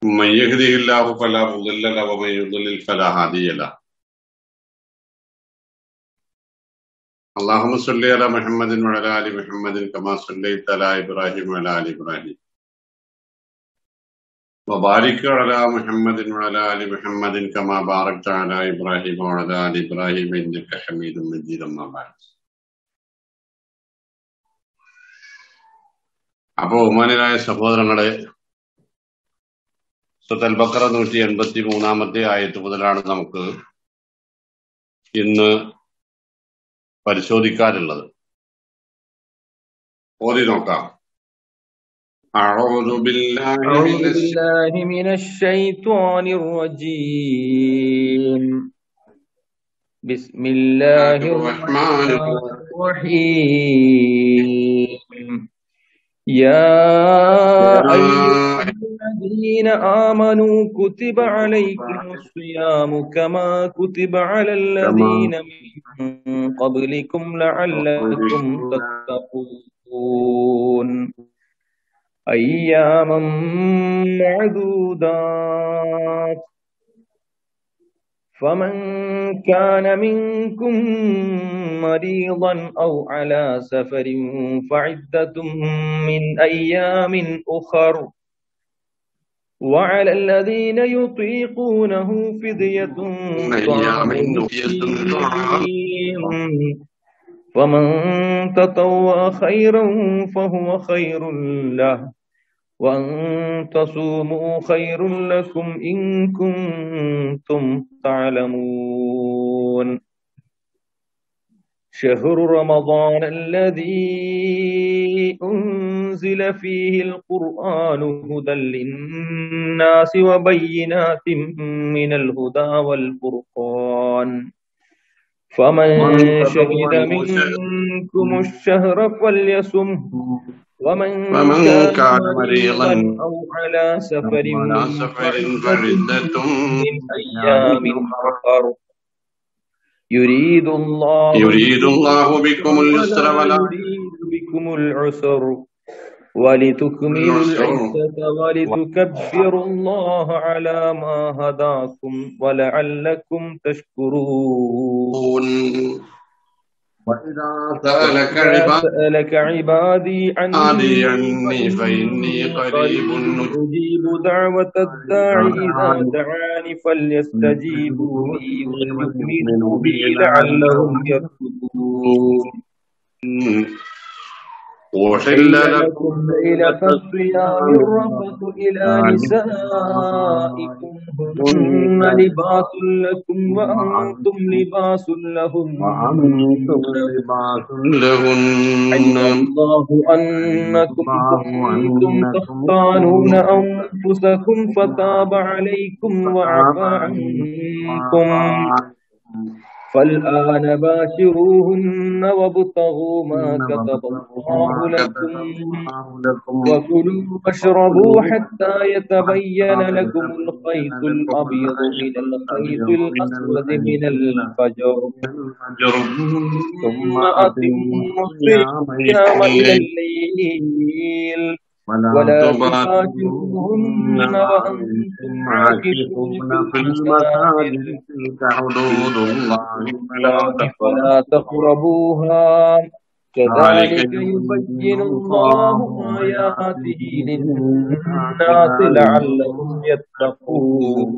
من يهده الله فلا مضل له ومن يضلل فلا هادي له اللهم صل على محمد وعلى ال محمد كما صليت على ابراهيم وعلى ال ابراهيم وبارك على محمد وعلى ال محمد كما باركت على ابراهيم وعلى ال ابراهيم انك حميد مجيد اما بعد അപ്പോ ബഹുമാനരായ സഹോദരങ്ങളെ സുത്തൽ ബക്കറ നൂറ്റി എൺപത്തി മൂന്നാമത്തെ ആയത്ത് മുതലാണ് നമുക്ക് ഇന്ന് പരിശോധിക്കാറുള്ളത് ഓതി നോക്കാം أعوذ بالله أعوذ من الش- بالله من الشيطان الرجيم بسم الله الرحمن الرحمن الرحيم يا أيها الذين آمنوا كتب عليكم الصيام كما كتب على الذين من قبلكم لعلكم تتقون أياما معدودات فمن كان منكم مريضا أو على سفر فعدة من أيام أخر وعلى الذين يطيقونه فدية طعام مسكين فمن تطوع خيرا فهو خير له وأن تصوموا خير لكم إن كنتم تعلمون شهر رمضان الذي أنزل فيه القرآن هدى للناس وبينات من الهدى والفرقان فمن شهد منكم الشهر فليصم ومن فمن كان كان مريضا مريضا أو على سفر على سفر فعدة فعدة من أيام أخر يريد الله يريد الله بكم اليسر ولا ولا يريد بكم العسر ولتكملوا العسر العدة ولتكبروا الله على ما هداكم ولعلكم تشكرون وإذا سألك وإذا عبادي سألك عبادي عني عني فإني قريب أجيب دعوة الداعي إذا دعاني فليستجيبوا لي وليؤمنوا بي لعلهم يرشدون أحل أحل لكم لكم ليلة الصيام الرفث إلى نسائكم هن لباس لكم وأنتم لباس لهم وأنتم لباس لهن علم الله أنكم كنتم تختانون أنفسكم فتاب عليكم وعفى عنكم فالآن باشروهن وابتغوا ما كتب الله لكم وكلوا واشربوا حتى يتبين لكم الخيط الأبيض من الخيط الأسود من الفجر ثم أتموا الصيام إلى الليل ولا تباشروهن وأنتم عاكفون في المساجد تلك حدود الله فلا فلا تقربوها كذلك يبين الله آياته للناس لعلهم يتقون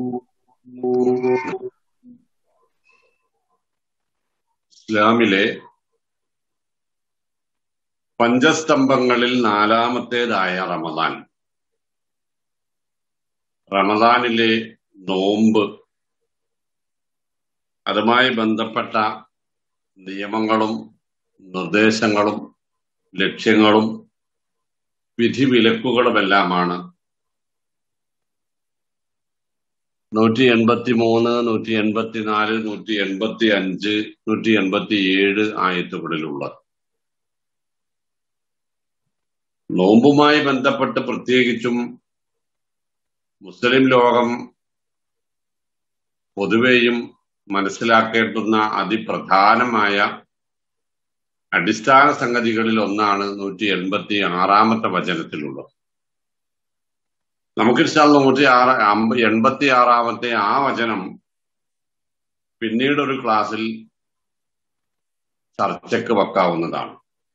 ഇസ്ലാമിലെ പഞ്ചസ്തംഭങ്ങളിൽ നാലാമത്തേതായ റമദാൻ റമദാനിലെ നോമ്പ് അതുമായി ബന്ധപ്പെട്ട നിയമങ്ങളും നിർദ്ദേശങ്ങളും ലക്ഷ്യങ്ങളും വിധിവിലക്കുകളുമെല്ലാമാണ് നൂറ്റി എൺപത്തി മൂന്ന് നൂറ്റി എൺപത്തിനാല് നൂറ്റി എൺപത്തി അഞ്ച് നൂറ്റി എൺപത്തി ഏഴ് ആയത്തുകളിലുള്ളത് നോമ്പുമായി ബന്ധപ്പെട്ട് പ്രത്യേകിച്ചും മുസ്ലിം ലോകം പൊതുവെയും മനസ്സിലാക്കേണ്ടുന്ന അതിപ്രധാനമായ അടിസ്ഥാന സംഗതികളിൽ ഒന്നാണ് നൂറ്റി എൺപത്തി ആറാമത്തെ വചനത്തിലുള്ളത് നമുക്ക് ഇഷ്ടം നൂറ്റി ആറ് അമ്പ എൺപത്തി ആറാമത്തെ ആ വചനം പിന്നീട് ഒരു ക്ലാസ്സിൽ ചർച്ചയ്ക്ക് വെക്കാവുന്നതാണ്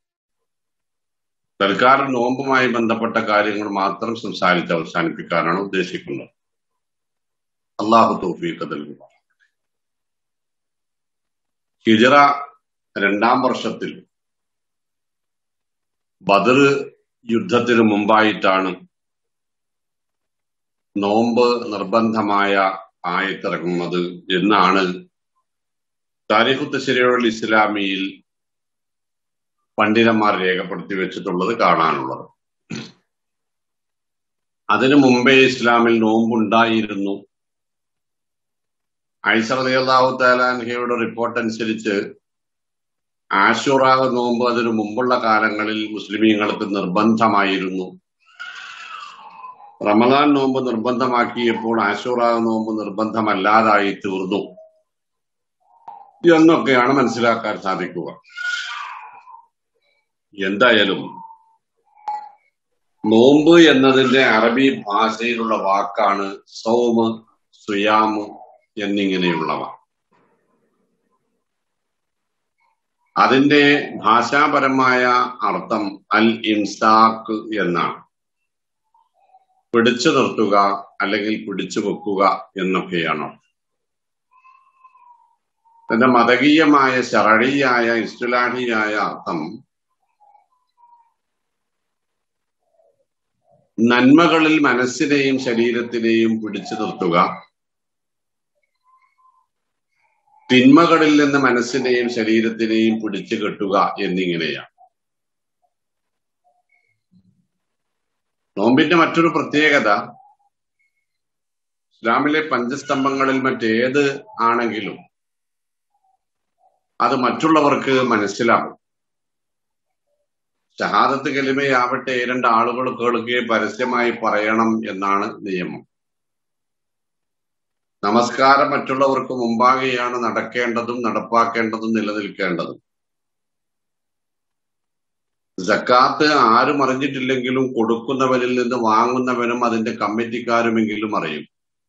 തൽക്കാലം നോമ്പുമായി ബന്ധപ്പെട്ട കാര്യങ്ങൾ മാത്രം സംസാരിച്ച് അവസാനിപ്പിക്കാനാണ് ഉദ്ദേശിക്കുന്നത് അള്ളാഹു തൗഫീഖ് നൽകുക ഹിജറ രണ്ടാം വർഷത്തിൽ ബദർ യുദ്ധത്തിന് മുമ്പായിട്ടാണ് നോമ്പ് നിർബന്ധമായ ആയത്തിറങ്ങുന്നത് എന്നാണ് താരിഖുത്ത് ശരിയുള്ള ഇസ്ലാമിയിൽ പണ്ഡിതന്മാർ രേഖപ്പെടുത്തി വെച്ചിട്ടുള്ളത് കാണാനുള്ളത് അതിനു മുമ്പേ ഇസ്ലാമിൽ നോമ്പുണ്ടായിരുന്നു ഐസറിയാഹു താലാൻഹയുടെ റിപ്പോർട്ട് അനുസരിച്ച് ആശുറാ നോമ്പ് അതിനു മുമ്പുള്ള കാലങ്ങളിൽ മുസ്ലിമീങ്ങൾക്ക് നിർബന്ധമായിരുന്നു റമദാൻ നോമ്പ് നിർബന്ധമാക്കിയപ്പോൾ ആശുറാ നോമ്പ് നിർബന്ധമല്ലാതായി തീർന്നു എന്നൊക്കെയാണ് മനസ്സിലാക്കാൻ സാധിക്കുക എന്തായാലും നോമ്പ് എന്നതിന്റെ അറബി ഭാഷയിലുള്ള വാക്കാണ് സൗമ് സുയാമ് എന്നിങ്ങനെയുള്ളവ അതിന്റെ ഭാഷാപരമായ അർത്ഥം അൽ ഇംസാക്ക് എന്നാണ് പിടിച്ചു നിർത്തുക അല്ലെങ്കിൽ പിടിച്ചു വെക്കുക എന്നൊക്കെയാണ് തന്റെ മതകീയമായ ശരണിയായ ഇസ്തുലാഹിയായ അർത്ഥം നന്മകളിൽ മനസ്സിനെയും ശരീരത്തിനെയും പിടിച്ചു നിർത്തുക തിന്മകളിൽ നിന്ന് മനസ്സിനെയും ശരീരത്തിനെയും പിടിച്ചു കെട്ടുക എന്നിങ്ങനെയാണ് നോമ്പിന്റെ മറ്റൊരു പ്രത്യേകത ഇസ്ലാമിലെ പഞ്ചസ്തംഭങ്ങളിൽ മറ്റേത് ആണെങ്കിലും അത് മറ്റുള്ളവർക്ക് മനസ്സിലാകും ഷഹാദത്ത് കലിമയാവട്ടെ രണ്ട് ആളുകൾ കേൾക്കുകയും പരസ്യമായി പറയണം എന്നാണ് നിയമം നമസ്കാരം മറ്റുള്ളവർക്ക് മുമ്പാകെയാണ് നടക്കേണ്ടതും നടപ്പാക്കേണ്ടതും നിലനിൽക്കേണ്ടതും ജക്കാത്ത് ആരും അറിഞ്ഞിട്ടില്ലെങ്കിലും കൊടുക്കുന്നവനിൽ നിന്ന് വാങ്ങുന്നവനും അതിന്റെ കമ്മിറ്റിക്കാരുമെങ്കിലും അറിയും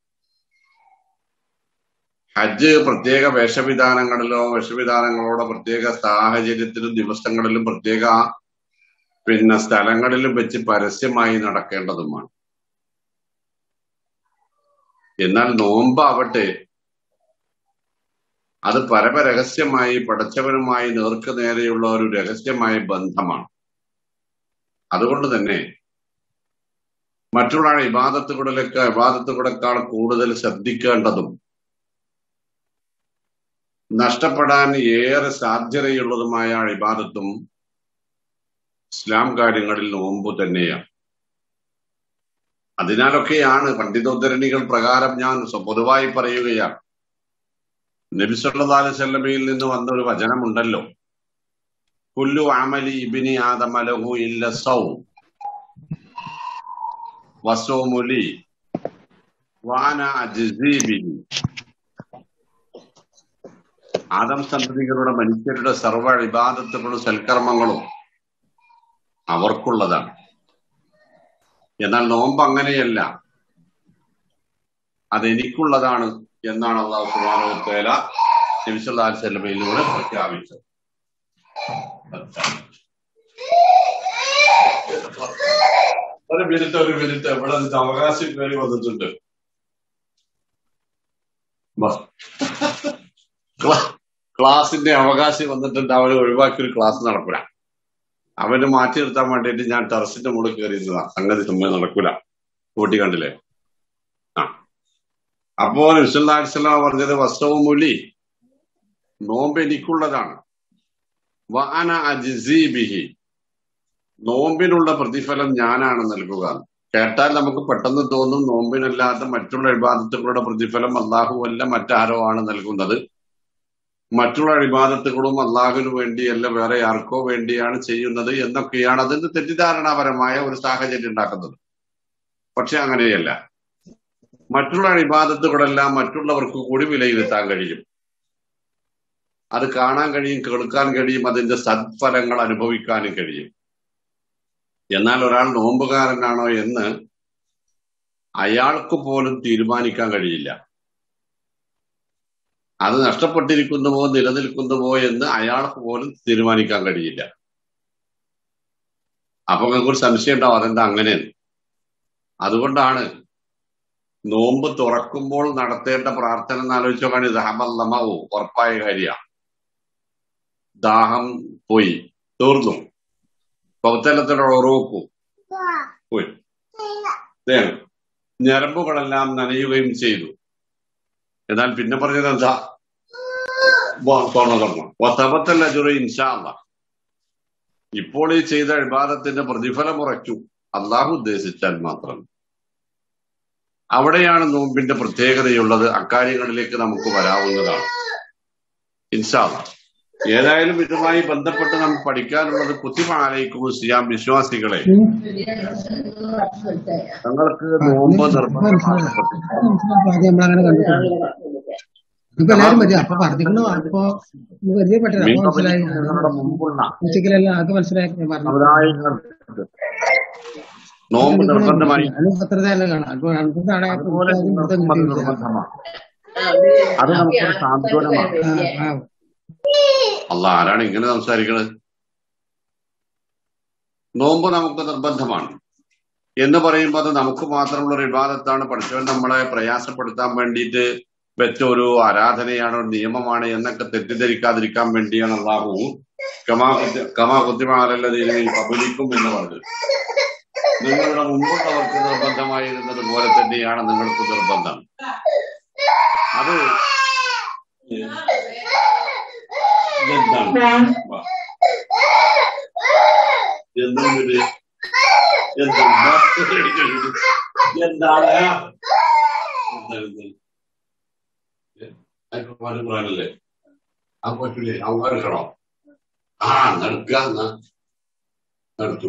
ഹജ്ജ് പ്രത്യേക വേഷവിധാനങ്ങളിലോ വേഷവിധാനങ്ങളോടോ പ്രത്യേക സാഹചര്യത്തിലും ദിവസങ്ങളിലും പ്രത്യേക പിന്നെ സ്ഥലങ്ങളിലും വെച്ച് പരസ്യമായി നടക്കേണ്ടതുമാണ് എന്നാൽ നോമ്പാവട്ടെ അത് പരമരഹസ്യമായി പടച്ചവനുമായി നേർക്ക് നേരെയുള്ള ഒരു രഹസ്യമായ ബന്ധമാണ് അതുകൊണ്ട് തന്നെ മറ്റുള്ള ഇബാദത്തുകളിലൊക്കെ ഇബാദത്തുകളെക്കാൾ കൂടുതൽ ശ്രദ്ധിക്കേണ്ടതും നഷ്ടപ്പെടാൻ ഏറെ സാധ്യതയുള്ളതുമായ ഇബാദത്തും ഇസ്ലാം കാര്യങ്ങളിൽ നോമ്പ് തന്നെയാണ് അതിനാലൊക്കെയാണ് പണ്ഡിതോദ്ധരണികൾ പ്രകാരം ഞാൻ പൊതുവായി പറയുകയാണ് നബി സല്ലല്ലാഹു അലൈഹി വസല്ലമയിൽ നിന്ന് വന്ന ഒരു വചനമുണ്ടല്ലോ കുല്ലു അമലി ഇബ്നി ആദമ ലഹു ഇല്ല സൗ വസോമുലി വാന അജ്സീബിഹി ആദം സന്തതികളുടെ മനുഷ്യരുടെ സർവ്വ ഇബാദത്തുകളും സൽക്കർമ്മങ്ങളും അവർക്കുള്ളതാണ് എന്നാൽ നോമ്പ് അങ്ങനെയല്ല അതെനിക്കുള്ളതാണ് എന്നാണ് അള്ളാഹു സുബാനോത്തേല നബിസല്ലാ സ്വലമയിലൂടെ പ്രഖ്യാപിച്ചത് ഒരു മിനിറ്റ് ഒരു മിനിറ്റ് ഇവിടെ നിന്ന് അവകാശം പേര് വന്നിട്ടുണ്ട് ക്ലാസിന്റെ അവകാശം വന്നിട്ടുണ്ട് അവന് ഒഴിവാക്കി ഒരു ക്ലാസ് നടക്കൂല അവന് മാറ്റി നിർത്താൻ വേണ്ടിയിട്ട് ഞാൻ ടെറസിന്റെ മുകളിൽ കയറിയിരുന്നതാ സംഗതി ചുമ്മാ നടക്കൂല കൂട്ടി കണ്ടില്ലേ ആ അപ്പോ വിശ്വല്ലാസ്ലാം പറഞ്ഞത് വസ്ത്രവും മൊഴി നോമ്പ് എനിക്കുള്ളതാണ് വാന അജിസീബിഹി നോമ്പിനുള്ള പ്രതിഫലം ഞാനാണ് നൽകുക കേട്ടാൽ നമുക്ക് പെട്ടെന്ന് തോന്നും നോമ്പിനല്ലാത്ത മറ്റുള്ള ഇബാദത്തുകളുടെ പ്രതിഫലം അള്ളാഹു അല്ല മറ്റാരോ ആണ് നൽകുന്നത് മറ്റുള്ള ഇബാദത്തുകളും അള്ളാഹുവിന് വേണ്ടിയല്ല വേറെ ആർക്കോ വേണ്ടിയാണ് ചെയ്യുന്നത് എന്നൊക്കെയാണ് അതിന്റെ തെറ്റിദ്ധാരണാപരമായ ഒരു സാഹചര്യം ഉണ്ടാക്കുന്നത് പക്ഷെ അങ്ങനെയല്ല മറ്റുള്ള ഇബാദത്തുകളെല്ലാം മറ്റുള്ളവർക്ക് കൂടി വിലയിരുത്താൻ കഴിയും അത് കാണാൻ കഴിയും കേൾക്കാൻ കഴിയും അതിന്റെ സത്ഫലങ്ങൾ അനുഭവിക്കാനും കഴിയും എന്നാൽ ഒരാൾ നോമ്പുകാരനാണോ എന്ന് അയാൾക്ക് പോലും തീരുമാനിക്കാൻ കഴിയില്ല അത് നഷ്ടപ്പെട്ടിരിക്കുന്നുവോ നിലനിൽക്കുന്നുവോ എന്ന് അയാൾക്ക് പോലും തീരുമാനിക്കാൻ കഴിയില്ല അപ്പൊ നിങ്ങൾക്ക് ഒരു സംശയം ഉണ്ടാവും അതെന്താ അങ്ങനെയെന്ന് അതുകൊണ്ടാണ് നോമ്പ് തുറക്കുമ്പോൾ നടത്തേണ്ട പ്രാർത്ഥന എന്ന് ആലോചിച്ച് നോക്കുകയാണ് ദഹമല്ലമാവോ ഉറപ്പായ കാര്യമാണ് ദാഹം പോയി തീർന്നു പൗത്തലത്തിലുള്ള ഉറവക്കു പോയി ദേ, ഞരമ്പുകളെല്ലാം നനയുകയും ചെയ്തു എന്നാൽ പിന്നെ പറഞ്ഞത് എന്താ തുറന്നു അജുറ ഇൻഷാല്ല ഇപ്പോൾ ഈ ചെയ്ത വിവാദത്തിന്റെ പ്രതിഫലം ഉറച്ചു അള്ളാഹു ഉദ്ദേശിച്ചാൽ മാത്രം അവിടെയാണ് നോമ്പിന്റെ പ്രത്യേകതയുള്ളത് അക്കാര്യങ്ങളിലേക്ക് നമുക്ക് വരാവുന്നതാണ് ഇൻഷാല്ല ഏതായാലും ഇതുമായി ബന്ധപ്പെട്ട് നമുക്ക് പഠിക്കാനുള്ളത് കുത്തിമാലയ്ക്കും സിയാം വിശ്വാസികളെ തങ്ങൾക്ക് നോമ്പ് നിർബന്ധമാണ് നമ്മളങ്ങനെ കണ്ടിട്ടുണ്ട് ഇപ്പൊ എല്ലാരും പറ്റും അപ്പൊ പറഞ്ഞിരിക്കണു അപ്പൊ വലിയ പറ്റില്ല അപ്പൊ മനസ്സിലായി നിങ്ങളുടെ മുമ്പുള്ള ഉച്ചക്കലെല്ലാം അത് മനസ്സിലായി ഞാൻ പറഞ്ഞു സമുദായങ്ങൾക്ക് നോമ്പ് നിർബന്ധമായി അത് പത്രത്തിലെല്ലാം കാണാം അപ്പൊ അതാണ് അതുപോലെ നിങ്ങൾക്കും അത് നിർബന്ധമാണ് അത് നമുക്കൊരു സാന്ത്വനമാണ് അല്ല ആരാണ് ഇങ്ങനെ സംസാരിക്കുന്നത് നോമ്പ് നമുക്ക് നിർബന്ധമാണ് എന്ന് പറയുമ്പോൾ അത് നമുക്ക് മാത്രമുള്ള ഒരു വിവാദത്താണ് പഠിച്ചവൻ നമ്മളെ പ്രയാസപ്പെടുത്താൻ വേണ്ടിയിട്ട് വെച്ച ഒരു ആരാധനയാണ് ഒരു നിയമമാണ് എന്നൊക്കെ തെറ്റിദ്ധരിക്കാതിരിക്കാൻ വേണ്ടിയാണ് അള്ളാഹു കമാ കുത്തി കമാ കുത്തിമാലല്ലതീനെ പബലിക്കും എന്ന് പറഞ്ഞത് നിങ്ങളുടെ മുമ്പുള്ളവർക്ക് നിർബന്ധമായിരുന്നത് പോലെ തന്നെയാണ് നിങ്ങൾക്ക് നിർബന്ധം അത് ഇതെന്താണ് വാ. എന്താണ് ഇത് എന്താണ് എന്താണ് എന്താണ് ഇത്? ഏ? അതിപ്പോ പാല് ഖുറാനല്ലേ അത് പറ്റൂലേ അവന്മാർ എടുക്കണോ ആ നടക്കുക എന്നാ നടത്തു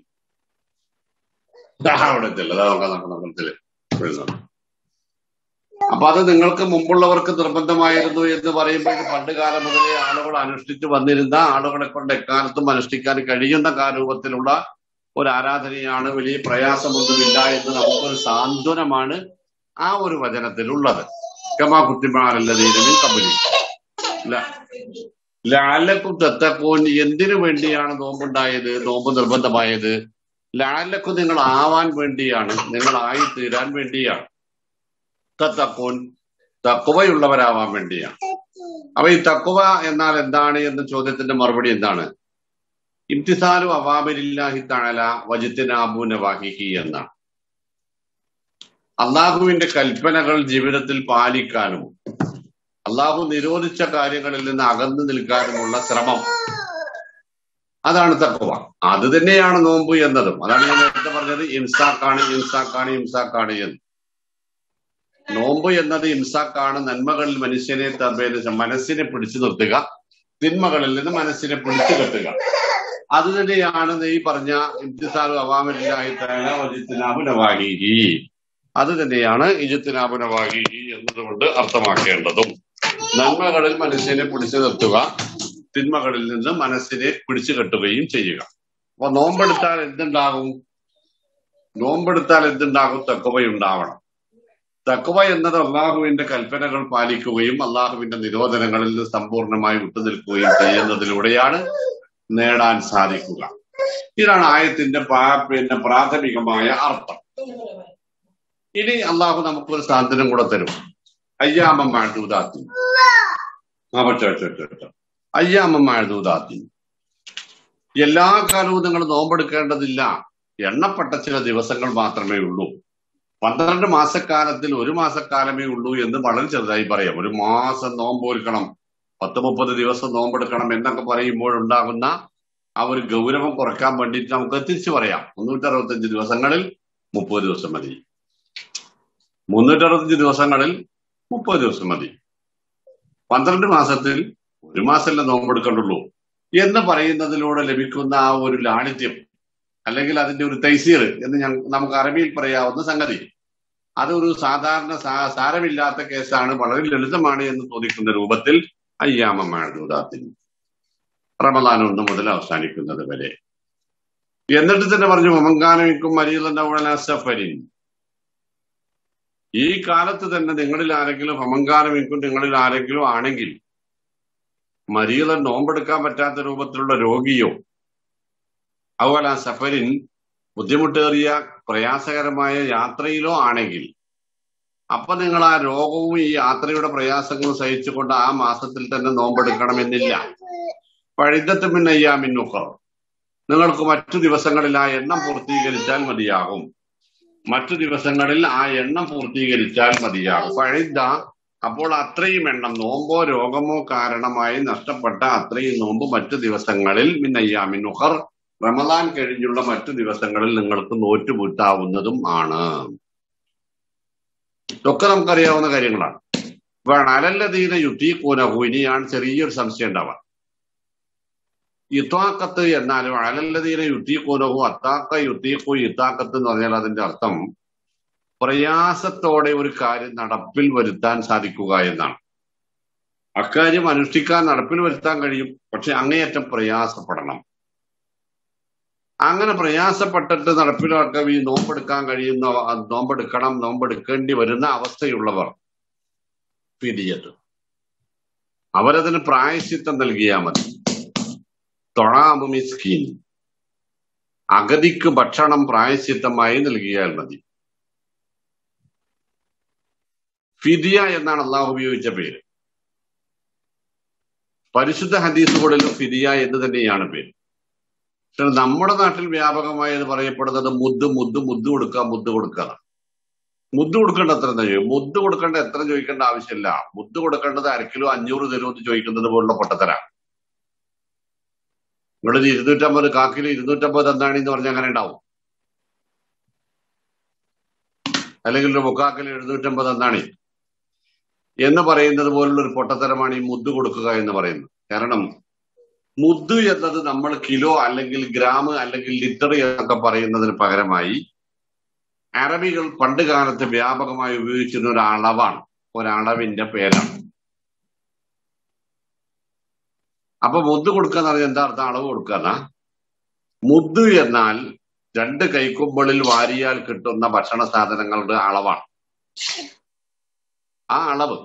അവിടെ എത്തില്ല അതാ നോക്കാം നോക്കാം നോക്കത്തില് വരുന്നുണ്ട് അപ്പൊ അത് നിങ്ങൾക്ക് മുമ്പുള്ളവർക്ക് നിർബന്ധമായിരുന്നു എന്ന് പറയുമ്പോൾ ഇത് പണ്ട് കാലം മുതലേ ആളുകൾ അനുഷ്ഠിച്ചു വന്നിരുന്ന ആളുകളെ കൊണ്ട് എക്കാലത്തും അനുഷ്ഠിക്കാൻ കഴിയുന്ന കാരൂപത്തിലുള്ള ഒരു ആരാധനയാണ് വലിയ പ്രയാസമൊന്നുമില്ല എന്ന് നമുക്കൊരു സാന്ത്വനമാണ് ആ ഒരു വചനത്തിലുള്ളത് കമാ കുത്തിമാലല്ലതീരമിൽ കബലി ലാലക്കും തെത്തക്കൂൻ എന്തിനു വേണ്ടിയാണ് നോമ്പുണ്ടായത് നോമ്പ് നിർബന്ധമായത് ലാലക്കും നിങ്ങൾ ആവാൻ വേണ്ടിയാണ് നിങ്ങൾ ആയി തീരാൻ വേണ്ടിയാണ് തത്തക്കൂൻ തക്കുവയുള്ളവരാവാൻ വേണ്ടിയാണ് അപ്പൊ ഈ തക്കുവ എന്നാൽ എന്താണ് എന്ന ചോദ്യത്തിന്റെ മറുപടി എന്താണ് ഇംതിസാലു അവാമിരില്ലാഹി തഴല വജിത്തിനാബു നവാഹിഹി എന്നാണ് അള്ളാഹുവിന്റെ കൽപ്പനകൾ ജീവിതത്തിൽ പാലിക്കാനും അള്ളാഹു നിരോധിച്ച കാര്യങ്ങളിൽ നിന്ന് അകന്നു നിൽക്കാനുമുള്ള ശ്രമം അതാണ് തക്കുവ അത് തന്നെയാണ് നോമ്പ് എന്നതും അതാണ് ഞാൻ നേരത്തെ പറഞ്ഞത് ഇംസാക്കാണ് ഇംസാക്കാണ് ഇംസാക്കാണ് എന്ന് നോമ്പ് എന്നത് ഇംസാക്കാണ് നന്മകളിൽ മനുഷ്യനെ തർബേന മനസ്സിനെ പിടിച്ചു നിർത്തുക തിന്മകളിൽ നിന്ന് മനസ്സിനെ പിടിച്ചു കെട്ടുക അത് തന്നെയാണ് ഈ പറഞ്ഞ ഇബ്തിസാലു അവാമില്ലാഹി തആല വജിത്തിനാബു നവാഹിഹി അത് തന്നെയാണ് ഇജത്തിനാബു നവാഹിഹി എന്നതുകൊണ്ട് അർത്ഥമാക്കേണ്ടതും നന്മകളിൽ മനുഷ്യനെ പിടിച്ചു നിർത്തുക തിന്മകളിൽ നിന്ന് മനസ്സിനെ പിടിച്ചു കെട്ടുകയും ചെയ്യുക അപ്പൊ നോമ്പെടുത്താൽ എന്തുണ്ടാകും നോമ്പെടുത്താൽ എന്തുണ്ടാകും തക്കവയുണ്ടാവണം തക്കവ എന്നത് അള്ളാഹുവിന്റെ കൽപ്പനകൾ പാലിക്കുകയും അള്ളാഹുവിന്റെ നിരോധനങ്ങളിൽ നിന്ന് സമ്പൂർണമായി വിട്ടുനിൽക്കുകയും ചെയ്യുന്നതിലൂടെയാണ് നേടാൻ സാധിക്കുക ഇതാണ് ആയത്തിന്റെ പാ- പിന്നെ പ്രാഥമികമായ അർത്ഥം ഇനി അള്ളാഹു നമുക്കൊരു സാന്ത്വനം കൂടെ തരും അയ്യാമം മാഴൂതാത്തി അയ്യാമം മാഴൂതാത്തി എല്ലാ കാലവും നിങ്ങൾ നോമ്പെടുക്കേണ്ടതില്ല എണ്ണപ്പെട്ട ചില ദിവസങ്ങൾ മാത്രമേ ഉള്ളൂ പന്ത്രണ്ട് മാസക്കാലത്തിൽ ഒരു മാസക്കാലമേ ഉള്ളൂ എന്ന് വളരെ ചെറുതായി പറയാം ഒരു മാസം നോമ്പൊരുക്കണം പത്ത് മുപ്പത് ദിവസം നോമ്പെടുക്കണം എന്നൊക്കെ പറയുമ്പോഴുണ്ടാകുന്ന ആ ഒരു ഗൗരവം കുറയ്ക്കാൻ വേണ്ടിയിട്ട് നമുക്ക് തിരിച്ചു പറയാം മുന്നൂറ്റി അറുപത്തഞ്ച് ദിവസങ്ങളിൽ മുപ്പത് ദിവസം മതി മുന്നൂറ്റി അറുപത്തഞ്ച് ദിവസങ്ങളിൽ മുപ്പത് ദിവസം മതി പന്ത്രണ്ട് മാസത്തിൽ ഒരു മാസമല്ലേ നോമ്പെടുക്കണ്ടുള്ളൂ എന്ന് പറയുന്നതിലൂടെ ലഭിക്കുന്ന ആ ഒരു ലാളിത്യം അല്ലെങ്കിൽ അതിന്റെ ഒരു തൈസീർ എന്ന് ഞ നമുക്ക് അറബിയിൽ പറയാവുന്ന സംഗതി അതൊരു സാധാരണ സാ- സാരമില്ലാത്ത കേസാണ് വളരെ ലളിതമാണ് എന്ന് തോന്നിക്കുന്ന രൂപത്തിൽ അയ്യാമമാഴൂതാത്തിൽ റമദാൻ ഒന്ന് മുതൽ അവസാനിക്കുന്നത് വരെ എന്നിട്ട് തന്നെ പറഞ്ഞു മമങ്കാനമിക്കും മരീലൻ സഫരിൻ ഈ കാലത്ത് തന്നെ നിങ്ങളിൽ ആരെങ്കിലും ഹമങ്കാരം ഇൻകും നിങ്ങളിൽ ആരെങ്കിലും ആണെങ്കിൽ മരീതൻ നോമ്പെടുക്കാൻ പറ്റാത്ത രൂപത്തിലുള്ള രോഗിയോ അതുപോലെ ആ സഫരിൻ ബുദ്ധിമുട്ടേറിയ പ്രയാസകരമായ യാത്രയിലോ ആണെങ്കിൽ അപ്പൊ നിങ്ങൾ ആ രോഗവും ഈ യാത്രയുടെ പ്രയാസങ്ങളും സഹിച്ചുകൊണ്ട് ആ മാസത്തിൽ തന്നെ നോമ്പെടുക്കണമെന്നില്ല പഴുതത്ത് പിന്നയ്യാമിന്നുക്കർ നിങ്ങൾക്ക് മറ്റു ദിവസങ്ങളിൽ ആ എണ്ണം പൂർത്തീകരിച്ചാൽ മതിയാകും മറ്റു ദിവസങ്ങളിൽ ആ എണ്ണം പൂർത്തീകരിച്ചാൽ മതിയാകും പഴുത അപ്പോൾ അത്രയും എണ്ണം നോമ്പോ രോഗമോ കാരണമായി നഷ്ടപ്പെട്ട അത്രയും നോമ്പ് മറ്റു ദിവസങ്ങളിൽ മിന്നയ്യാമിന്നുഹർ റമദാൻ കഴിഞ്ഞുള്ള മറ്റു ദിവസങ്ങളിൽ നിങ്ങൾക്ക് നോറ്റുപൂട്ടാവുന്നതും ആണ് ഇതൊക്കെ നമുക്കറിയാവുന്ന കാര്യങ്ങളാണ് വേണം അലല്ലതീന യുദ്ധീക്കൂനഹു ഇനിയാണ് ചെറിയൊരു സംശയം ഉണ്ടാവാം യുദ്ധാക്കത്ത് എന്നാലും അലല്ലതീന യുദ്ധീക്കൂനഹു അത്താക്ക യുദ്ധീക്കു യുദ്ധാക്കത്ത് എന്ന് പറഞ്ഞാൽ അതിന്റെ അർത്ഥം പ്രയാസത്തോടെ ഒരു കാര്യം നടപ്പിൽ വരുത്താൻ സാധിക്കുക എന്നാണ് അക്കാര്യം അനുഷ്ഠിക്കാൻ നടപ്പിൽ വരുത്താൻ കഴിയും പക്ഷെ അങ്ങേയറ്റം പ്രയാസപ്പെടണം അങ്ങനെ പ്രയാസപ്പെട്ടിട്ട് നടപ്പിലാക്കാൻ ഈ നോമ്പെടുക്കാൻ കഴിയുന്ന നോമ്പെടുക്കണം നോമ്പെടുക്കേണ്ടി വരുന്ന അവസ്ഥയുള്ളവർ ഫിദിയത്ത് അവരതിന് പ്രായശ്ചിത്തം നൽകിയാൽ മതി തൊഴാമു മിസ്കീൻ അഗതിക്ക് ഭക്ഷണം പ്രായശ്ചിത്തമായി നൽകിയാൽ മതി ഫിദിയ എന്നാണ് അള്ളാഹു ഉപയോഗിച്ച പേര് പരിശുദ്ധ ഹദീസുകളിലും ഫിദിയ എന്ന് തന്നെയാണ് പേര് പക്ഷെ നമ്മുടെ നാട്ടിൽ വ്യാപകമായി ഇത് പറയപ്പെടുന്നത് മുദ്ദ് മുദ്ദ് മുദ്ദ് കൊടുക്കുക മുദ്ദ് കൊടുക്കുക മുദ്ദ് കൊടുക്കേണ്ട എത്ര എന്താ ചോദിക്കും മുദ്ദ് കൊടുക്കേണ്ട എത്ര ചോദിക്കേണ്ട ആവശ്യമില്ല മുദ്ദ് കൊടുക്കേണ്ടത് അരക്കിലോ അഞ്ഞൂറ് തരുമെന്ന് ചോദിക്കുന്നത് പോലുള്ള പൊട്ടത്തര ഇവിടെ ഒരു ഇരുന്നൂറ്റമ്പത് കാക്കിലോ ഇരുന്നൂറ്റമ്പത് എന്താണെന്ന് എന്ന് പറഞ്ഞാൽ അങ്ങനെ ഉണ്ടാവും അല്ലെങ്കിൽ ഒരു മുക്കാക്കിലോ എഴുന്നൂറ്റമ്പത് എന്താണ് എന്ന് പറയുന്നത് പോലുള്ള ഒരു പൊട്ടത്തരമാണ് ഈ മുദ്ദ് കൊടുക്കുക എന്ന് പറയുന്നത് കാരണം മുദ്ദ് എന്നത് നമ്മൾ കിലോ അല്ലെങ്കിൽ ഗ്രാം അല്ലെങ്കിൽ ലിറ്റർ എന്നൊക്കെ പറയുന്നതിന് പകരമായി അറബികൾ പണ്ട് കാലത്ത് വ്യാപകമായി ഉപയോഗിച്ചിരുന്ന ഒരു അളവാണ് ഒരളവിന്റെ പേരാണ് അപ്പൊ മുദ്ദ് കൊടുക്കുക എന്ന് പറഞ്ഞാൽ എന്താ അർത്ഥം അളവ് കൊടുക്കുക മുദ്ദ് എന്നാൽ രണ്ട് കൈക്കുമ്പിളിൽ വാരിയാൽ കിട്ടുന്ന ഭക്ഷണ സാധനങ്ങളുടെ അളവാണ് ആ അളവ്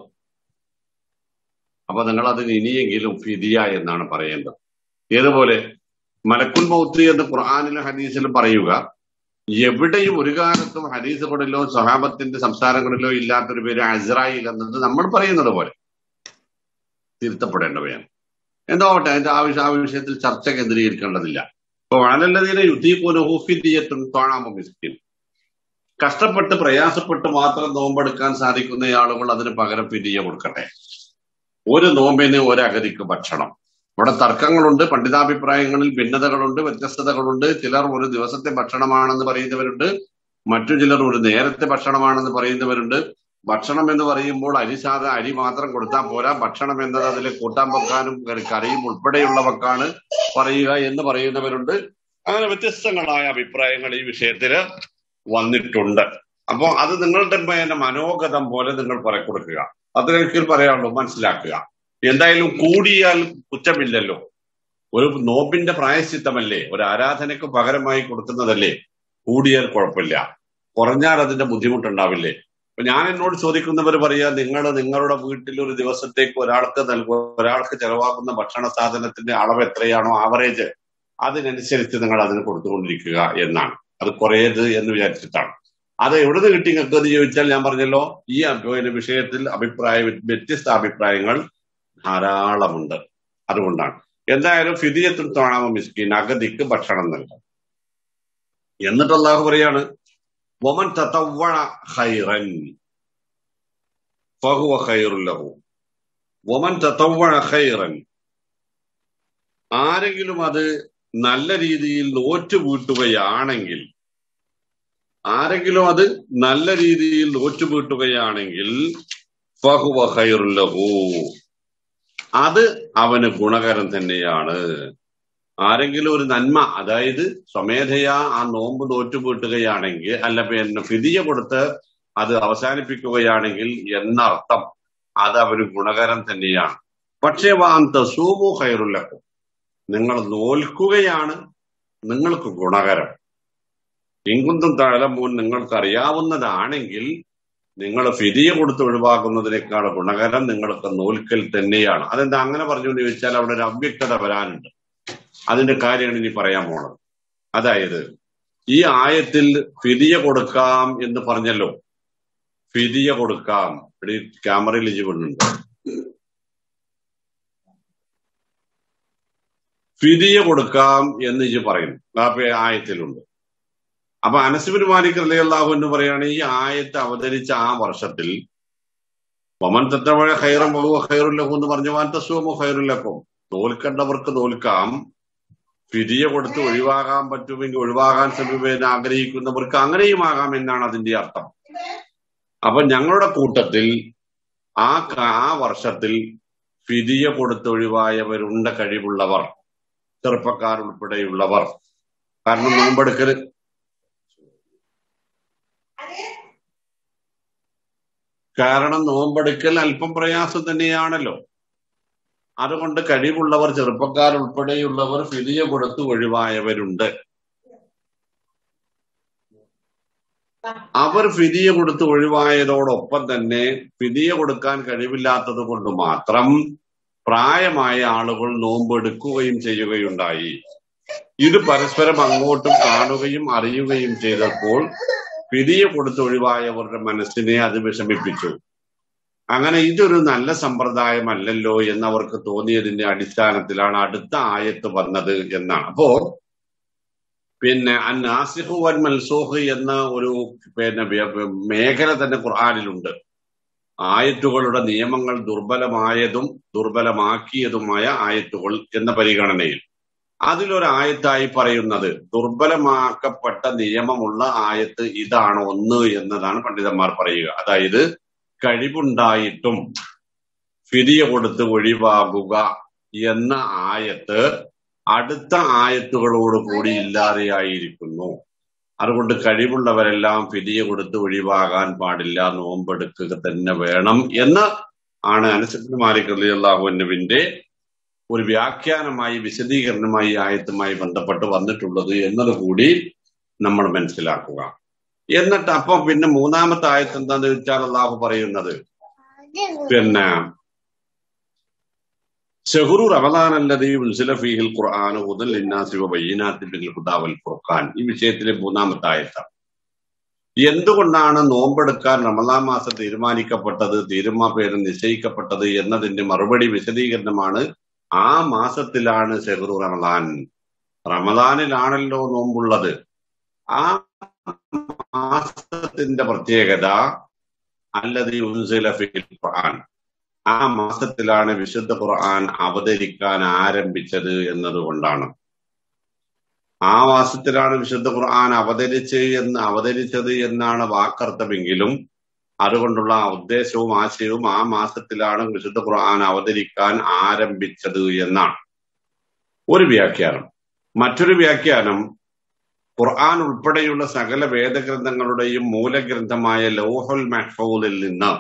അപ്പൊ നിങ്ങൾ അതിന് ഇനിയെങ്കിലും ഫിദിയ എന്നാണ് പറയേണ്ടത് ഏതുപോലെ മലക്കുൽ മൗത്ത് എന്ന് ഖുർആാനിലും ഹദീസിലും പറയുക എവിടെയും ഒരു കാലത്തും ഹദീസുകളിലോ സഹാബത്തിന്റെ സംസാരങ്ങളിലോ ഇല്ലാത്തൊരു പേര് അസ്രായിൽ എന്നത് നമ്മൾ പറയുന്നത് പോലെ തിരുത്തപ്പെടേണ്ടവയാണ് എന്താവട്ടെ അതിന്റെ ആവശ്യ ആ വിഷയത്തിൽ ചർച്ച കേന്ദ്രീകരിക്കേണ്ടതില്ല ഇപ്പൊ വളല്ലതിനെ യുദ്ധീകൂനഹൂഫിദ്യത്തും തോണാമോ മിസ്കിൻ കഷ്ടപ്പെട്ട് പ്രയാസപ്പെട്ട് മാത്രം നോമ്പെടുക്കാൻ സാധിക്കുന്ന ആളുകൾ അതിന് പകരം ഫിദിയ കൊടുക്കട്ടെ ഒരു നോമ്പിന് ഒരു അഗതിക്ക് ഭക്ഷണം ഇവിടെ തർക്കങ്ങളുണ്ട് പണ്ഡിതാഭിപ്രായങ്ങളിൽ ഭിന്നതകളുണ്ട് വ്യത്യസ്തതകളുണ്ട് ചിലർ ഒരു ദിവസത്തെ ഭക്ഷണമാണെന്ന് പറയുന്നവരുണ്ട് മറ്റു ചിലർ ഒരു നേരത്തെ ഭക്ഷണമാണെന്ന് പറയുന്നവരുണ്ട് ഭക്ഷണം എന്ന് പറയുമ്പോൾ അരി സാധ അരി മാത്രം കൊടുത്താൽ പോരാ ഭക്ഷണം എന്നത് അതിൽ കൂട്ടാൻ വെക്കാനും കറിയും ഉൾപ്പെടെയുള്ള വെക്കാണ് പറയുക എന്ന് പറയുന്നവരുണ്ട് അങ്ങനെ വ്യത്യസ്തങ്ങളായ അഭിപ്രായങ്ങൾ ഈ വിഷയത്തില് വന്നിട്ടുണ്ട് അപ്പൊ അത് നിങ്ങളുടെ മേലെ മനോഗതം പോലെ നിങ്ങൾ പറക്കൊടുക്കുക അത് എനിക്ക് പറയാനുള്ളൂ മനസ്സിലാക്കുക എന്തായാലും കൂടിയാൽ കുറ്റമില്ലല്ലോ ഒരു നോമ്പിന്റെ പ്രായശ്ചിത്തമല്ലേ ഒരു ആരാധനയ്ക്ക് പകരമായി കൊടുക്കുന്നതല്ലേ കൂടിയാൽ കുഴപ്പമില്ല കുറഞ്ഞാൽ അതിന്റെ ബുദ്ധിമുട്ടുണ്ടാവില്ലേ അപ്പൊ ഞാൻ എന്നോട് ചോദിക്കുന്നവർ പറയാ നിങ്ങൾ നിങ്ങളുടെ വീട്ടിൽ ഒരു ദിവസത്തേക്ക് ഒരാൾക്ക് നൽകുക ഒരാൾക്ക് ചെലവാക്കുന്ന ഭക്ഷണ സാധനത്തിന്റെ അളവ് എത്രയാണോ ആവറേജ് അതിനനുസരിച്ച് നിങ്ങൾ അതിന് കൊടുത്തുകൊണ്ടിരിക്കുക എന്നാണ് അത് കുറയത് എന്ന് വിചാരിച്ചിട്ടാണ് അത് എവിടുന്ന് കിട്ടി നിങ്ങൾക്ക് എന്ന് ചോദിച്ചാൽ ഞാൻ പറഞ്ഞല്ലോ ഈ പിന്നെ വിഷയത്തിൽ അഭിപ്രായ വ്യത്യസ്ത അഭിപ്രായങ്ങൾ ധാരാളമുണ്ട് അതുകൊണ്ടാണ് എന്തായാലും ഫിദിയത്തിൽ തോണാമ മിസ്കിൻ അഗതിക്ക് ഭക്ഷണം നൽകും എന്നിട്ട് അള്ളാഹു പറയാണ് വമൻ തത്തവ്വഴ ഖൈറൻ ഫഹുവ ഖൈറുല്ലഹു വമൻ തത്തവ്വഴ ഖൈറൻ ആരെങ്കിലും അത് നല്ല രീതിയിൽ നോറ്റ് വീട്ടുകയാണെങ്കിൽ ആരെങ്കിലും അത് നല്ല രീതിയിൽ നോറ്റ് വീട്ടുകയാണെങ്കിൽ ഫഹുവ ഖൈറുല്ലഹു അത് അവന് ഗുണകരം തന്നെയാണ് ആരെങ്കിലും ഒരു നന്മ അതായത് സ്വമേധയാ ആ നോമ്പ് നോറ്റുപൂട്ടുകയാണെങ്കിൽ അല്ല പിന്നെ ഫിതിയ കൊടുത്ത് അത് അവസാനിപ്പിക്കുകയാണെങ്കിൽ എന്നർത്ഥം അത് അവന് ഗുണകരം തന്നെയാണ് പക്ഷേ വാൻ തസൂമു ഹൈറുല്ലക്കും നിങ്ങൾ നോൽക്കുകയാണ് നിങ്ങൾക്ക് ഗുണകരം ഇങ്കുന്തും തഴലമൂൻ നിങ്ങൾക്ക് അറിയാവുന്നതാണെങ്കിൽ നിങ്ങൾ ഫിരിയ കൊടുത്ത് ഒഴിവാക്കുന്നതിനേക്കാൾ ഗുണകരം നിങ്ങൾക്ക് നോൽക്കൽ തന്നെയാണ് അതെന്താ അങ്ങനെ പറഞ്ഞു എന്ന് ചോദിച്ചാൽ അവിടെ ഒരു അവ്യക്തത വരാനുണ്ട് അതിന്റെ കാര്യമാണ് ഇനി പറയാൻ പോണത് അതായത് ഈ ആയത്തിൽ ഫിദിയ കൊടുക്കാം എന്ന് പറഞ്ഞല്ലോ ഫിദിയ കൊടുക്കാം ഇവിടെ ഈ ക്യാമറയിൽ ഇജ് കൊണ്ടുണ്ട് ഫിദിയ കൊടുക്കാം എന്ന് ഇജ് പറയുന്നു ആ പേ- ആയത്തിലുണ്ട് അപ്പൊ അനസുബിൻ മാലിക് അള്ളാഹു എന്ന് പറയാണ് ഈ ആയത്ത് അവതരിച്ച ആ വർഷത്തിൽ വമൻ തത്തവഴ ഖൈറം ബഹു ഖൈറുല്ലഹു എന്ന് പറഞ്ഞു വാൻ തസ്വമു ഖൈറുല്ലക്കും തോൽക്കേണ്ടവർക്ക് തോൽക്കാം ഫിരിയ കൊടുത്ത് ഒഴിവാകാൻ പറ്റുമെങ്കിൽ ഒഴിവാകാൻ ശ്രമിക്കുമെന്ന് ആഗ്രഹിക്കുന്നവർക്ക് അങ്ങനെയും ആകാം എന്നാണ് അതിന്റെ അർത്ഥം അപ്പൊ ഞങ്ങളുടെ കൂട്ടത്തിൽ ആ ക- ആ വർഷത്തിൽ ഫിരിയ കൊടുത്ത് ഒഴിവായവരുണ്ട കഴിവുള്ളവർ ചെറുപ്പക്കാർ ഉൾപ്പെടെയുള്ളവർ കാരണം നോമ്പെടുക്കല് കാരണം നോമ്പെടുക്കൽ അല്പം പ്രയാസം തന്നെയാണല്ലോ അതുകൊണ്ട് കഴിവുള്ളവർ ചെറുപ്പക്കാർ ഉൾപ്പെടെയുള്ളവർ ഫിദിയ കൊടുത്ത് ഒഴിവായവരുണ്ട് അവർ ഫിദിയ കൊടുത്ത് ഒഴിവായതോടൊപ്പം തന്നെ ഫിദിയ കൊടുക്കാൻ കഴിവില്ലാത്തത് കൊണ്ട് മാത്രം പ്രായമായ ആളുകൾ നോമ്പെടുക്കുകയും ചെയ്യുകയുണ്ടായി ഇത് പരസ്പരം അങ്ങോട്ടും കാണുകയും അറിയുകയും ചെയ്തപ്പോൾ ഫിദിയ കൊടുത്ത് ഒഴിവായവരുടെ മനസ്സിനെ അത് വിഷമിപ്പിച്ചു അങ്ങനെ ഇതൊരു നല്ല സമ്പ്രദായമല്ലല്ലോ എന്നവർക്ക് തോന്നിയതിന്റെ അടിസ്ഥാനത്തിലാണ് അടുത്ത ആയത്ത് വന്നത് എന്നാണ് അപ്പോ പിന്നെ അന്നാസിഹു വൻ മൽസൂഹ് എന്ന ഒരു പിന്നെ വ്യ- മേഖല തന്നെ ഖുർആാനിലുണ്ട് ആയത്തുകളുടെ നിയമങ്ങൾ ദുർബലമായതും ദുർബലമാക്കിയതുമായ ആയത്തുകൾ എന്ന പരിഗണനയിൽ അതിലൊരു ആയത്തായി പറയുന്നത് ദുർബലമാക്കപ്പെട്ട നിയമമുള്ള ആയത്ത് ഇതാണ് ഒന്ന് എന്നതാണ് പണ്ഡിതന്മാർ പറയുക അതായത് കഴിവുണ്ടായിട്ടും ഫിരിയ കൊടുത്ത് ഒഴിവാകുക എന്ന ആയത്ത് അടുത്ത ആയത്തുകളോട് കൂടി ഇല്ലാതെയായിരിക്കുന്നു അതുകൊണ്ട് കഴിവുള്ളവരെല്ലാം ഫിരിയ കൊടുത്ത് ഒഴിവാകാൻ പാടില്ല നോമ്പെടുക്കുക തന്നെ വേണം എന്ന് ആണ് അനസബിൻ മാലിക് അലി അള്ളാഹുവിന്റെ ഒരു വ്യാഖ്യാനമായി വിശദീകരണമായി ഈ ആയത്തുമായി ബന്ധപ്പെട്ട് വന്നിട്ടുള്ളത് എന്നത് കൂടി നമ്മൾ മനസ്സിലാക്കുക എന്നിട്ട് അപ്പം പിന്നെ മൂന്നാമത്തെ ആയത്ത് എന്താന്ന് വെച്ചാൽ അള്ളാഹു പറയുന്നത് പിന്നെ ഷഹുറു റമദാൻ അല്ലതി ഉൻസില ഫീഹിൽ ഖുർആൻ ഹുദൽ ലിന്നാസി വ ബയ്യിനാത്തിൻ ബിൽ ഹുദാ വൽ ഫുർഖാൻ ഈ വിഷയത്തിലെ മൂന്നാമത്തെ ആയത്താണ് എന്തുകൊണ്ടാണ് നോമ്പെടുക്കാൻ റമദാൻ മാസം തീരുമാനിക്കപ്പെട്ടത് തീരുമാ പേര് നിശ്ചയിക്കപ്പെട്ടത് എന്നതിന്റെ മറുപടി വിശദീകരണമാണ് ആ മാസത്തിലാണ് ഷെഹ്റു റമദാൻ റമദാനിലാണല്ലോ നോമ്പുള്ളത് ആ മാസത്തിന്റെ പ്രത്യേകത അല്ലതി ഉൻസില ഫീഹിൽ ഖുർആൻ ആ മാസത്തിലാണ് വിശുദ്ധ ഖുർആൻ അവതരിക്കാൻ ആരംഭിച്ചത് എന്നതുകൊണ്ടാണ് ആ മാസത്തിലാണ് വിശുദ്ധ ഖുർആൻ അവതരിച്ച് എന്ന് അവതരിച്ചത് എന്നാണ് വാക്കർത്ഥമെങ്കിലും അതുകൊണ്ടുള്ള ഉദ്ദേശവും ആശയവും ആ മാസത്തിലാണ് വിശുദ്ധ ഖുർആൻ അവതരിക്കാൻ ആരംഭിച്ചത് എന്നാണ് ഒരു വ്യാഖ്യാനം മറ്റൊരു വ്യാഖ്യാനം ഖുർആൻ ഉൾപ്പെടെയുള്ള സകല വേദഗ്രന്ഥങ്ങളുടെയും മൂലഗ്രന്ഥമായ ലൗഹുൽ മഹ്ഫൂലിൽ നിന്ന്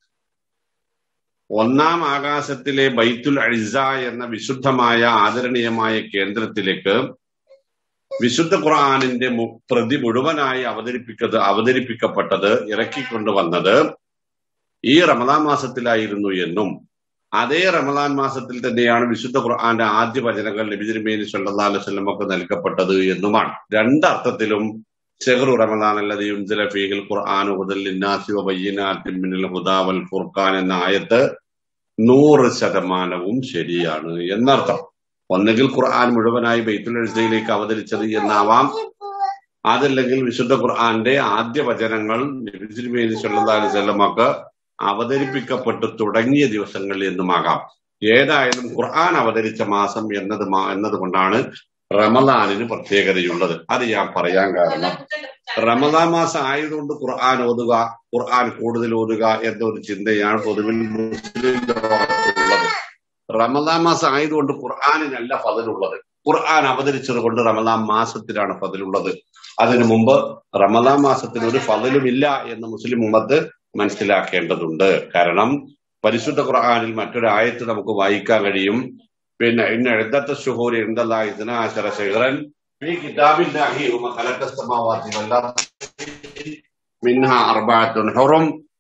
ഒന്നാം ആകാശത്തിലെ ബൈത്തുൽ അഴിസ എന്ന വിശുദ്ധമായ ആദരണീയമായ കേന്ദ്രത്തിലേക്ക് വിശുദ്ധ ഖുർആാനിന്റെ മു- പ്രതി മുഴുവനായി അവതരിപ്പിക്കത് അവതരിപ്പിക്കപ്പെട്ടത് ഇറക്കിക്കൊണ്ടുവന്നത് ഈ റമദാൻ മാസത്തിലായിരുന്നു എന്നും അതേ റമദാൻ മാസത്തിൽ തന്നെയാണ് വിശുദ്ധ ഖുർആന്റെ ആദ്യ വചനങ്ങൾ നബി തിരുമേനി സല്ലല്ലാഹു അലൈഹി വസല്ലമക്ക് നൽകപ്പെട്ടത് എന്നുമാണ് രണ്ടർത്ഥത്തിലും ഷെഹ്റു റമദാൻ അല്ലതി ഉൻസില ഫീഹിൽ ഖുർആൻ ഹുദൽ ലിന്നാസി വ ബയ്യിനാത്തിൻ മിനൽ ഹുദാ വൽ ഫുർഖാൻ എന്ന ആയത്ത് നൂറ് ശതമാനവും ശരിയാണ് എന്നർത്ഥം ഒന്നുകിൽ ഖുർആൻ മുഴുവനായി ബൈത്തുൽ അഴ്സയിലേക്ക് അവതരിച്ചത് എന്നാവാം അതല്ലെങ്കിൽ വിശുദ്ധ ഖുർആന്റെ ആദ്യ വചനങ്ങൾ നബി തിരുമേനി സല്ലല്ലാഹു അലൈഹി വസല്ലമക്ക് അവതരിപ്പിക്കപ്പെട്ടു തുടങ്ങിയ ദിവസങ്ങളിൽ എന്നുമാകാം ഏതായാലും ഖുർആൻ അവതരിച്ച മാസം എന്നത് മാ- എന്നതുകൊണ്ടാണ് റമദാനിന് പ്രത്യേകതയുള്ളത് അത് ഞാൻ പറയാൻ കാരണം റമദാൻ മാസം ആയതുകൊണ്ട് ഖുർആൻ ഓതുക ഖുർആൻ കൂടുതൽ ഓതുക എന്നൊരു ചിന്തയാണ് പൊതുവിൽ മുസ്ലിം ലോകത്തുള്ളത് റമദാൻ മാസം ആയതുകൊണ്ട് ഖുർആാനിനല്ല ഫതിലുള്ളത് ഖുർആൻ അവതരിച്ചത് കൊണ്ട് റമദാൻ മാസത്തിലാണ് ഫതിലുള്ളത് അതിനു മുമ്പ് റമദാൻ മാസത്തിന് ഒരു ഫതിലുമില്ല എന്ന് മുസ്ലിം ഉമ്മത്ത് മനസ്സിലാക്കേണ്ടതുണ്ട് കാരണം പരിശുദ്ധ ഖുർആാനിൽ മറ്റൊരു ആയത്ത് നമുക്ക് വായിക്കാൻ കഴിയും പിന്നെ ഇന്ന എഴുതത്ത ഷുഹൂരി എന്തല്ലാ ഇതിനാശര ശഹറൻ في كتاب الله وما خلق السماوات والارض منها اربعه حرم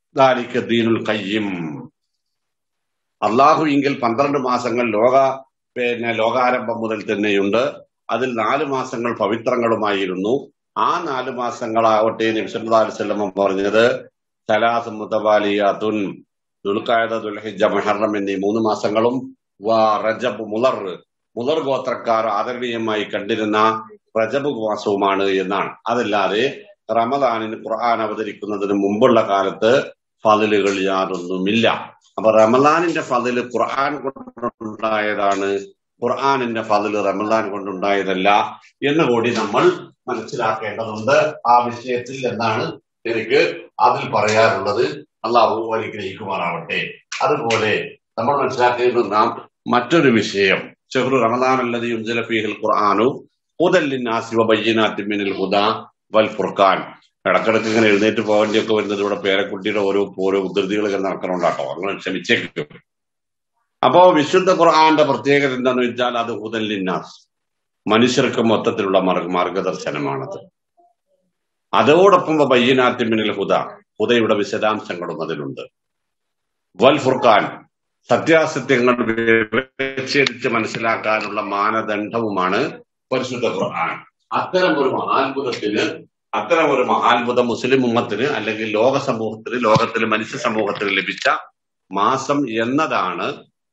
ദാലിക ദീനുൽ ഖയ്യിം അള്ളാഹു എങ്കിൽ പന്ത്രണ്ട് മാസങ്ങൾ ലോക പിന്നെ ലോകാരംഭം മുതൽ തന്നെയുണ്ട് അതിൽ നാല് മാസങ്ങൾ പവിത്രങ്ങളുമായിരുന്നു ആ നാല് മാസങ്ങളാവട്ടെ നബിസല്ലാസ്ലമ പറഞ്ഞത് സലാസ് മുതബാലിയാത്തുൻ ദുൽഖായത ദുൽഹിജ മുഹറം എന്നീ മൂന്ന് മാസങ്ങളും വ റജബ് മുലർ മുലർ ഗോത്രക്കാർ ആദരണീയമായി കണ്ടിരുന്ന റജബ് മാസവുമാണ് എന്നാണ് അതല്ലാതെ റമദാനിന് ഖുർആൻ അവതരിക്കുന്നതിന് മുമ്പുള്ള കാലത്ത് ഫതിലുകൾ യാതൊന്നുമില്ല അപ്പൊ റമദാനിന്റെ ഫതില് ഖുർആൻ കൊണ്ടുണ്ടായതാണ് ഖുർആാനിന്റെ ഫതില് റമദാൻ കൊണ്ടുണ്ടായതല്ല എന്ന് കൂടി നമ്മൾ മനസ്സിലാക്കേണ്ടതുണ്ട് ആ വിഷയത്തിൽ എന്നാണ് എനിക്ക് അതിൽ പറയാനുള്ളത് അള്ളാഹു അനുഗ്രഹിക്കുമാറാവട്ടെ അതുപോലെ നമ്മൾ മനസ്സിലാക്കേണ്ടത് നാം മറ്റൊരു വിഷയം ചെറു റമദാൻ അല്ലത് യുൻസലഫീഹിൽ ഖുർആാനു ഹുദല്ലിനാസി വബയ്യനാത്തി മിനൽ ഹുദ വൽ ഫുർഖാൻ ഇടക്കിടക്ക് ഇങ്ങനെ എഴുന്നേറ്റ് പോകേണ്ടിയൊക്കെ വരുന്നത് ഇവിടെ പേരക്കുട്ടിയുടെ ഓരോ ഓരോ ഉദ്ധൃതികൾ ഇങ്ങനെ നടക്കണുണ്ടാട്ടോ അങ്ങനെ ക്ഷമിച്ചേക്കും അപ്പോ വിശുദ്ധ ഖുർആന്റെ പ്രത്യേകത എന്താന്ന് വെച്ചാൽ അത് ഹുദല്ലിന്നാസ് മനുഷ്യർക്ക് മൊത്തത്തിലുള്ള മാർഗ മാർഗദർശനമാണത് അതോടൊപ്പം ബയ്യനാത്തി മിനൽ ഹുദ ഹുദയുടെ വിശദാംശങ്ങളും അതിലുണ്ട് വൽ ഫുർഖാൻ സത്യാസത്യങ്ങൾ വിച്ഛേദിച്ച് മനസ്സിലാക്കാനുള്ള മാനദണ്ഡവുമാണ് പരിശുദ്ധ ഖുർആൻ അത്തരം ഒരു മഹാത്ഭുതത്തിന് അത്തരം ഒരു മഹാത്ഭുതം മുസ്ലിം ഉമ്മത്തിന് അല്ലെങ്കിൽ ലോക സമൂഹത്തിന് ലോകത്തിലെ മനുഷ്യ സമൂഹത്തിന് ലഭിച്ച മാസം എന്നതാണ്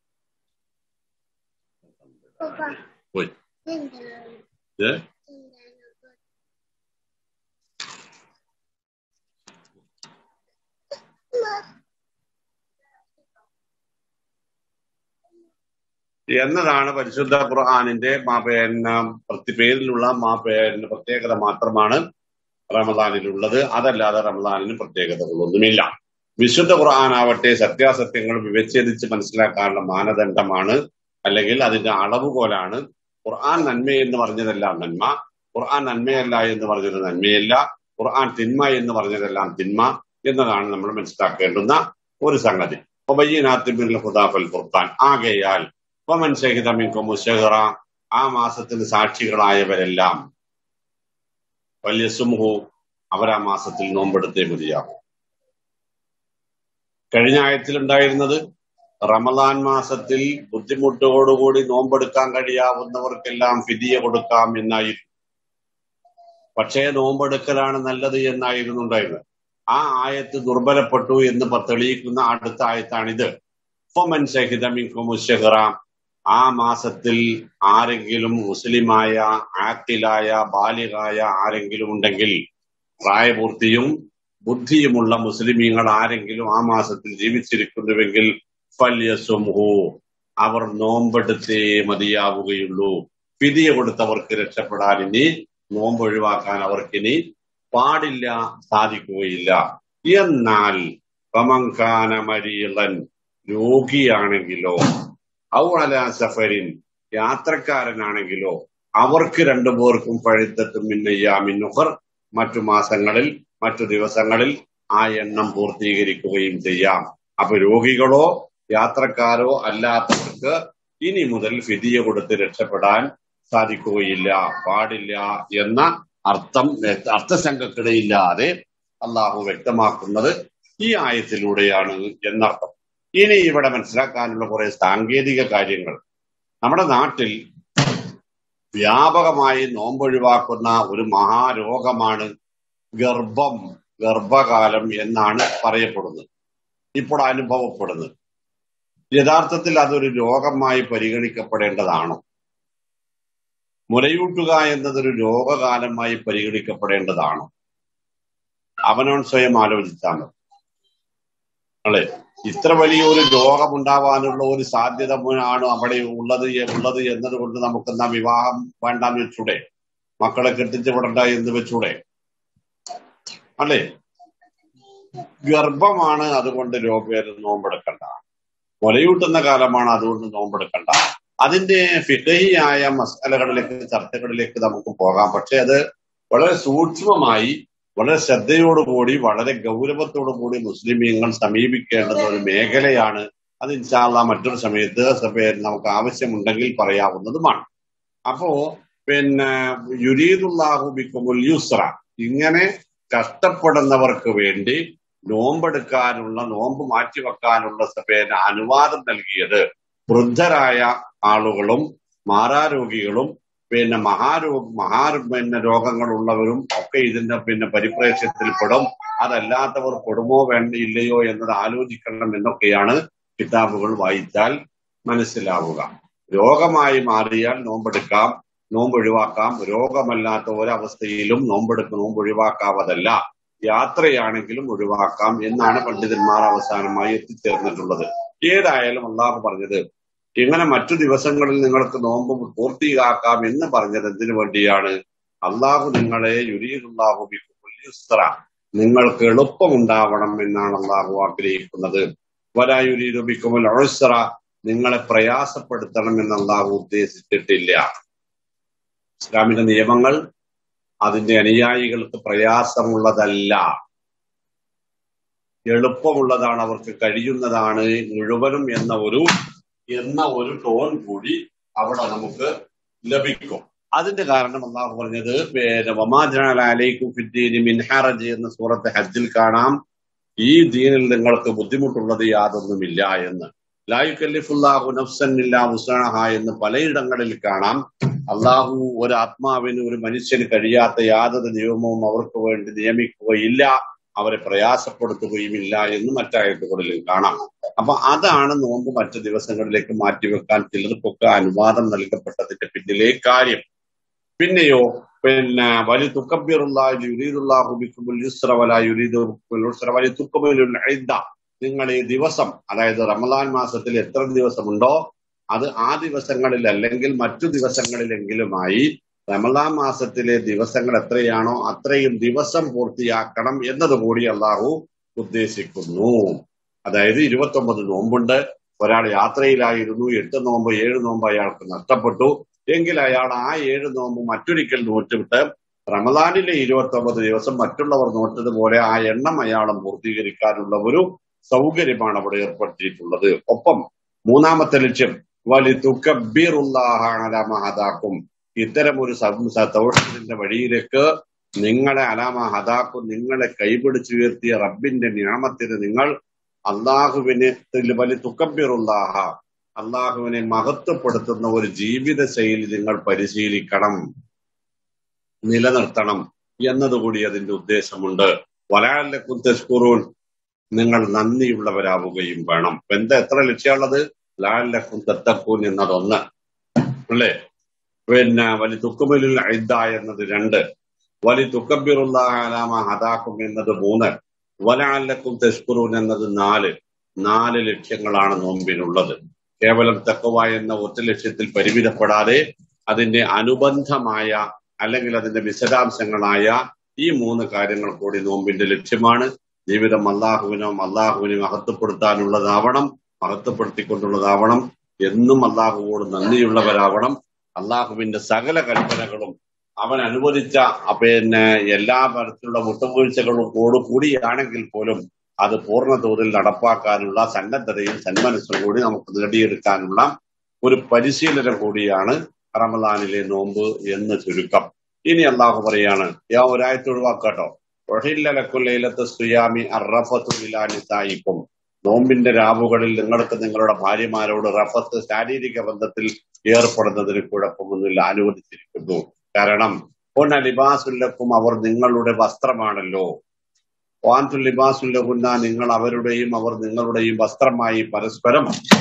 പോയി. ഇത് എന്നതാണ് പരിശുദ്ധ ഖുർആാനിന്റെ മാ- പിന്നെ പ്രതി പേരിലുള്ള മാ- പിന്നെ പ്രത്യേകത മാത്രമാണ് റമദാനിലുള്ളത് അതല്ലാതെ റമദാനിന് പ്രത്യേകതകളൊന്നുമില്ല വിശുദ്ധ ഖുർആാനാവട്ടെ സത്യാസത്യങ്ങൾ വിവച്ഛേദിച്ച് മനസ്സിലാക്കാനുള്ള മാനദണ്ഡമാണ് അല്ലെങ്കിൽ അതിന്റെ അളവുകോലാണ് ഖുർആൻ നന്മ എന്ന് പറഞ്ഞതെല്ലാം നന്മ ഖുർആൻ നന്മയല്ല എന്ന് പറഞ്ഞത് നന്മയല്ല ഖുർആൻ തിന്മ എന്ന് പറഞ്ഞതെല്ലാം തിന്മ എന്നതാണ് നമ്മൾ മനസ്സിലാക്കേണ്ടുന്ന ഒരു സംഗതി ഒബയ്യനാത്തിബിൻ ഹുദാഫൽ ഖുർആൻ ആകയാൽ വമൻ ഷഹിദ മിൻകും മുശഹറ ആ മാസത്തിന് സാക്ഷികളായവരെല്ലാം വലിയ സുമുഹു അവർ ആ മാസത്തിൽ നോമ്പെടുത്തേ മതിയാകും കഴിഞ്ഞ ആയത്തിലുണ്ടായിരുന്നത് റമദാൻ മാസത്തിൽ ബുദ്ധിമുട്ടോടുകൂടി നോമ്പെടുക്കാൻ കഴിയാവുന്നവർക്കെല്ലാം ഫിദിയ കൊടുക്കാം എന്നായിരുന്നു പക്ഷേ നോമ്പെടുക്കലാണ് നല്ലത് എന്നായിരുന്നു ഉണ്ടായിരുന്നത് ആ ആയത്ത് ദുർബലപ്പെട്ടു എന്ന് പ- തെളിയിക്കുന്ന അടുത്ത ആയത്താണിത് ഫമൻ ഷഹിദ മിൻകും മുശഹറ ആ മാസത്തിൽ ആരെങ്കിലും മുസ്ലിമായ ആക്ടിലായ ബാലികായ ആരെങ്കിലും ഉണ്ടെങ്കിൽ പ്രായപൂർത്തിയും ബുദ്ധിയുമുള്ള മുസ്ലിമീങ്ങൾ ആരെങ്കിലും ആ മാസത്തിൽ ജീവിച്ചിരിക്കുന്നുവെങ്കിൽ ഫല്യസുംഹു അവർ നോമ്പെടുത്തേ മതിയാവുകയുള്ളൂ ഫിദിയ കൊടുത്തവർക്ക് രക്ഷപ്പെടാൻ ഇനി നോമ്പ് ഒഴിവാക്കാൻ അവർക്കിനി പാടില്ല സാധിക്കുകയില്ല എന്നാൽ പമങ്കാന മരീളൻ രോഗിയാണെങ്കിലോ ഔ അല സഫരിൻ യാത്രക്കാരനാണെങ്കിലോ അവർക്ക് രണ്ടു പേർക്കും പഴുത്തത്തും മിന്നയ്യാമിന്നുഹർ മറ്റു മാസങ്ങളിൽ മറ്റു ദിവസങ്ങളിൽ ആ എണ്ണം പൂർത്തീകരിക്കുകയും ചെയ്യാം അപ്പൊ രോഗികളോ യാത്രക്കാരോ അല്ലാത്തവർക്ക് ഇനി മുതൽ ഫിദിയ കൊടുത്ത് രക്ഷപ്പെടാൻ സാധിക്കുകയില്ല പാടില്ല എന്ന അർത്ഥം അർത്ഥശങ്കക്കിടയില്ലാതെ അള്ളാഹു വ്യക്തമാക്കുന്നത് ഈ ആയത്തിലൂടെയാണ് എന്നർത്ഥം ഇനി ഇവിടെ മനസ്സിലാക്കാനുള്ള കുറെ സാങ്കേതിക കാര്യങ്ങൾ നമ്മുടെ നാട്ടിൽ വ്യാപകമായി നോമ്പൊഴിവാക്കുന്ന ഒരു മഹാരോഗമാണ് ഗർഭം ഗർഭകാലം എന്നാണ് പറയപ്പെടുന്നത് ഇപ്പോൾ അനുഭവപ്പെടുന്നത് യഥാർത്ഥത്തിൽ അതൊരു രോഗമായി പരിഗണിക്കപ്പെടേണ്ടതാണോ മുലയൂട്ടുക എന്നതൊരു രോഗകാലമായി പരിഗണിക്കപ്പെടേണ്ടതാണോ അവനവൻ സ്വയം ആലോചിച്ചാൽ മതി അല്ലെ ഇത്ര വലിയൊരു രോഗമുണ്ടാവാനുള്ള ഒരു സാധ്യത ആണ് അവിടെ ഉള്ളത് എ- ഉള്ളത് എന്നതുകൊണ്ട് നമുക്കെന്നാ വിവാഹം വേണ്ടാന്ന് വെച്ചൂടെ മക്കളെ കെട്ടിച്ചു വിടണ്ട എന്ന് വെച്ചൂടെ അല്ലേ ഗർഭമാണ് അതുകൊണ്ട് രോഗം നോമ്പെടുക്കണ്ട മുലയൂട്ടുന്ന കാലമാണ് അതുകൊണ്ട് നോമ്പെടുക്കണ്ട അതിന്റെ ഫിഖഹിയായ മസാലകളിലേക്ക് ചർച്ചകളിലേക്ക് നമുക്ക് പോകാം പക്ഷെ അത് വളരെ സൂക്ഷ്മമായി വളരെ ശ്രദ്ധയോടുകൂടി വളരെ ഗൗരവത്തോടു കൂടി മുസ്ലിമീങ്ങൾ സമീപിക്കേണ്ടുന്ന ഒരു മേഖലയാണ് അത് ഇൻഷാല്ല മറ്റൊരു സമയത്ത് സഭയിൽ നമുക്ക് ആവശ്യമുണ്ടെങ്കിൽ പറയാവുന്നതുമാണ് അപ്പോ പിന്നെ യുരീദുല്ലാഹു ബിക്കുമുൽ യുസ്ര ഇങ്ങനെ കഷ്ടപ്പെടുന്നവർക്ക് വേണ്ടി നോമ്പെടുക്കാനുള്ള നോമ്പ് മാറ്റിവെക്കാനുള്ള പിന്നെ അനുവാദം നൽകിയത് വൃദ്ധരായ ആളുകളും മാറാരോഗികളും പിന്നെ മഹാരോഗ മഹാ പിന്നെ രോഗങ്ങളുള്ളവരും ഒക്കെ ഇതിന്റെ പിന്നെ പരിപ്രേക്ഷ്യത്തിൽ പെടും അതല്ലാത്തവർ പെടുമോ വേണ്ട ഇല്ലയോ എന്നത് ആലോചിക്കണം എന്നൊക്കെയാണ് കിതാബുകൾ വായിച്ചാൽ മനസ്സിലാവുക രോഗമായി മാറിയാൽ നോമ്പെടുക്കാം നോമ്പ് ഒഴിവാക്കാം രോഗമല്ലാത്ത ഒരവസ്ഥയിലും നോമ്പെടുക്ക് നോമ്പ് ഒഴിവാക്കാവതല്ല യാത്രയാണെങ്കിലും ഒഴിവാക്കാം എന്നാണ് പണ്ഡിതന്മാർ അവസാനമായി എത്തിച്ചേർന്നിട്ടുള്ളത് ഏതായാലും അള്ളാഹു പറഞ്ഞത് ഇങ്ങനെ മറ്റു ദിവസങ്ങളിൽ നിങ്ങൾക്ക് നോമ്പ് പൂർത്തിയാക്കാം എന്ന് പറഞ്ഞത് എന്തിനു വേണ്ടിയാണ് അള്ളാഹു നിങ്ങളെ യുരീദുല്ലാഹു യുസ്ര നിങ്ങൾക്ക് എളുപ്പമുണ്ടാവണം എന്നാണ് അള്ളാഹു ആഗ്രഹിക്കുന്നത് വരായുരീദുബിക്കുമുൽ ഒഴുസ്ര നിങ്ങളെ പ്രയാസപ്പെടുത്തണം എന്ന് അള്ളാഹു ഉദ്ദേശിച്ചിട്ടില്ല ഇസ്ലാമിന്റെ നിയമങ്ങൾ അതിന്റെ അനുയായികൾക്ക് പ്രയാസമുള്ളതല്ല എളുപ്പമുള്ളതാണ് അവർക്ക് കഴിയുന്നതാണ് മുഴുവനും എന്ന ഒരു എന്ന ഒരു ടോൺ കൂടി അവിടെ നമുക്ക് ലഭിക്കും അതിന്റെ കാരണം അള്ളാഹു പറഞ്ഞത് മിൻഹറജ് എന്ന സൂറത്ത് ഹജ്ജിൽ കാണാം ഈ ദീനിൽ നിങ്ങൾക്ക് ബുദ്ധിമുട്ടുള്ളത് യാതൊന്നുമില്ല എന്ന് ലായുക്കല്ലിഫുല്ലാഹു നഫ്സന്നില്ല മുസണഹ എന്ന് പലയിടങ്ങളിൽ കാണാം അള്ളാഹു ഒരു ആത്മാവിന് ഒരു മനുഷ്യന് കഴിയാത്ത യാതൊരു നിയമവും അവർക്ക് വേണ്ടി നിയമിക്കുകയില്ല അവരെ പ്രയാസപ്പെടുത്തുകയുമില്ല എന്ന് മറ്റായത്തുകളിലും കാണാം അപ്പൊ അതാണ് നോമ്പ് മറ്റു ദിവസങ്ങളിലേക്ക് മാറ്റിവെക്കാൻ ചിലർക്കൊക്കെ അനുവാദം നൽകപ്പെട്ടതിന്റെ പിന്നിലെ കാര്യം പിന്നെയോ പിന്നെ വലി തുക്കബിറുള്ള നിങ്ങൾ ഈ ദിവസം അതായത് റമദാൻ മാസത്തിൽ എത്ര ദിവസമുണ്ടോ അത് ആ ദിവസങ്ങളിൽ അല്ലെങ്കിൽ മറ്റു ദിവസങ്ങളിലെങ്കിലുമായി റമദാൻ മാസത്തിലെ ദിവസങ്ങൾ എത്രയാണോ അത്രയും ദിവസം പൂർത്തിയാക്കണം എന്നതുകൂടി അള്ളാഹു ഉദ്ദേശിക്കുന്നു അതായത് ഇരുപത്തൊമ്പത് നോമ്പുണ്ട് ഒരാൾ യാത്രയിലായിരുന്നു എട്ട് നോമ്പ് ഏഴ് നോമ്പ് അയാൾക്ക് നഷ്ടപ്പെട്ടു എങ്കിൽ അയാൾ ആ ഏഴ് നോമ്പ് മറ്റൊരിക്കൽ നോറ്റുവിട്ട് റമദാനിലെ ഇരുപത്തൊമ്പത് ദിവസം മറ്റുള്ളവർ നോറ്റതുപോലെ ആ എണ്ണം അയാളും പൂർത്തീകരിക്കാനുള്ള ഒരു സൗകര്യമാണ് അവിടെ ഏർപ്പെടുത്തിയിട്ടുള്ളത് ഒപ്പം മൂന്നാമത്തെ ലക്ഷ്യം വലി തുക്കബീറുല്ലാഹാക്കും ഇത്തരം ഒരു തൗഷത്തിന്റെ വഴിയിലേക്ക് നിങ്ങളെ അലാമ ഹദാക്കും നിങ്ങളെ കൈപിടിച്ചുയർത്തിയ റബ്ബിന്റെ നിയമത്തിന് നിങ്ങൾ അള്ളാഹുവിന് വലി തുക്കബീറുല്ലാഹ അള്ളാഹുവിനെ മഹത്വപ്പെടുത്തുന്ന ഒരു ജീവിത ശൈലി നിങ്ങൾ പരിശീലിക്കണം നിലനിർത്തണം എന്നതുകൂടി അതിന്റെ ഉദ്ദേശമുണ്ട് വലാലക്കും തെസ്കുറൂൻ നിങ്ങൾ നന്ദിയുള്ളവരാവുകയും വേണം എന്താ എത്ര ലക്ഷ്യമുള്ളത് ലാലക്കും തെത്തക്കൂൻ എന്നതൊന്ന് അല്ലേ പിന്നെ വലി തുക്കുമലിൽ ഐദ എന്നത് രണ്ട് വലി തുക്കബിറുല്ലാഹലാമ ഹദാക്കും എന്നത് മൂന്ന് വലാലക്കും തെസ്കുറൂൻ എന്നത് നാല് നാല് ലക്ഷ്യങ്ങളാണ് നോമ്പിനുള്ളത് കേവലം തക്കവ എന്ന ഒറ്റ ലക്ഷ്യത്തിൽ പരിമിതപ്പെടാതെ അതിന്റെ അനുബന്ധമായ അല്ലെങ്കിൽ അതിന്റെ വിശദാംശങ്ങളായ ഈ മൂന്ന് കാര്യങ്ങൾ കൂടി നോമ്പിന്റെ ലക്ഷ്യമാണ് ജീവിതം അള്ളാഹുവിനോ അള്ളാഹുവിനെ മഹത്വപ്പെടുത്താനുള്ളതാവണം മഹത്വപ്പെടുത്തിക്കൊണ്ടുള്ളതാവണം എന്നും അള്ളാഹുവോട് നന്ദിയുള്ളവരാവണം അള്ളാഹുവിന്റെ സകല കൽപ്പനകളും അവൻ അനുവദിച്ച പിന്നെ എല്ലാ തരത്തിലുള്ള വിട്ടുവീഴ്ചകളും കൂടിയാണെങ്കിൽ പോലും അത് പൂർണ്ണ തോതിൽ നടപ്പാക്കാനുള്ള സന്നദ്ധതയും സന്മനസ്സും കൂടി നമുക്ക് നേടിയെടുക്കാനുള്ള ഒരു പരിശീലനം കൂടിയാണ് റമദാനിലെ നോമ്പ് എന്ന് ചുരുക്കം ഇനി അള്ളാഹു പറയാണ് യാ ഒരാഴ്ച ഒഴിവാക്കാട്ടോ ഒഹില്ലലക്കുല്ലയിലത്ത് സുയാമി അറഫത്തുലാനിസായിക്കും നോമ്പിന്റെ രാവുകളിൽ നിങ്ങൾക്ക് നിങ്ങളുടെ ഭാര്യമാരോട് റഫത്ത് ശാരീരിക ബന്ധത്തിൽ ഏർപ്പെടുന്നതിന് കുഴപ്പമൊന്നുമില്ല അനുവദിച്ചിരിക്കുന്നു കാരണം പൊന്ന ലിബാസുല്ലക്കും അവർ നിങ്ങളുടെ വസ്ത്രമാണല്ലോ വാൻതു ലിബാസുല്ലഹുന്ന നിങ്ങൾ അവരുടെയും അവർ നിങ്ങളുടെയും വസ്ത്രമായി പരസ്പരം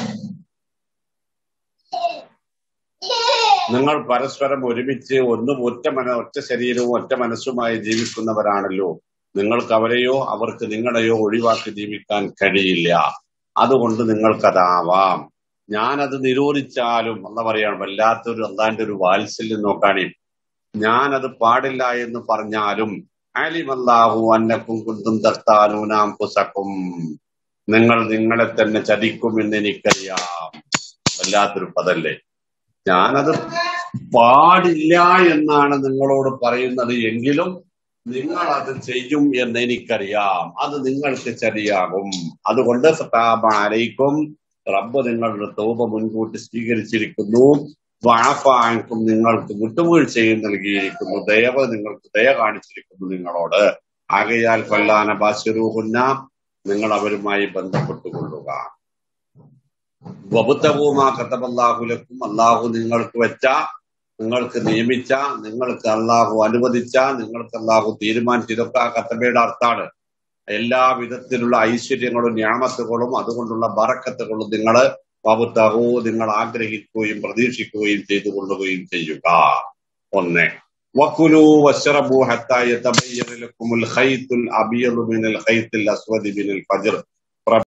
നിങ്ങൾ പരസ്പരം ഒരുമിച്ച് ഒന്നും ഒറ്റ മന ഒറ്റ ശരീരവും ഒറ്റ മനസ്സുമായി ജീവിക്കുന്നവരാണല്ലോ നിങ്ങൾക്ക് അവരെയോ അവർക്ക് നിങ്ങളെയോ ഒഴിവാക്കി ജീവിക്കാൻ കഴിയില്ല അതുകൊണ്ട് നിങ്ങൾക്കതാവാം ഞാനത് നിരോധിച്ചാലും എന്താ പറയാണ് വല്ലാത്തൊരു അള്ളാന്റെ ഒരു വാത്സല്യം നോക്കാണേ ഞാനത് പാടില്ല എന്ന് പറഞ്ഞാലും അലിമല്ലാഹു അന്നക്കും കുന്തും തർത്താനൂനാം പുസക്കും നിങ്ങൾ നിങ്ങളെ തന്നെ ചതിക്കുമെന്ന് എനിക്കറിയാം വല്ലാത്തൊരു പദല്ലേ ഞാനത് പാടില്ല എന്നാണ് നിങ്ങളോട് പറയുന്നത് എങ്കിലും നിങ്ങൾ അത് ചെയ്യും എന്ന് എനിക്കറിയാം അത് നിങ്ങൾക്ക് ശരിയാകും അതുകൊണ്ട് അലൈക്കും റബ്ബ് നിങ്ങളുടെ തോപ മുൻകൂട്ടി സ്വീകരിച്ചിരിക്കുന്നു വാഫാൻക്കും നിങ്ങൾക്ക് വിട്ടുവീഴ്ചയും നൽകിയിരിക്കുന്നു ദയവ് നിങ്ങൾക്ക് ദയ കാണിച്ചിരിക്കുന്നു നിങ്ങളോട് ആകയാൽ കൊല്ലാന ബാശിറൂഹുന്ന നിങ്ങൾ അവരുമായി ബന്ധപ്പെട്ടുകൊള്ളുക വബുത്തവുമാ കത്തബല്ലാഹുലക്കും അള്ളാഹു നിങ്ങൾക്ക് വെച്ച നിങ്ങൾക്ക് നിയമിച്ച നിങ്ങൾക്ക് അള്ളാഹു അനുവദിച്ച നിങ്ങൾക്ക് അള്ളാഹു തീരുമാനിച്ച ഇതൊക്കെ ആ കത്തബയുടെ അർത്ഥാണ് എല്ലാ വിധത്തിലുള്ള ഐശ്വര്യങ്ങളും ഞാമത്തുകളും അതുകൊണ്ടുള്ള ബറക്കത്തുകളും നിങ്ങൾ വബുത്തഹു നിങ്ങൾ ആഗ്രഹിക്കുകയും പ്രതീക്ഷിക്കുകയും ചെയ്തു കൊള്ളുകയും ചെയ്യുക ഒന്ന് وكلوا واشربوا حتى يتبين لكم الخيط الابيض من الخيط الاسود من الفجر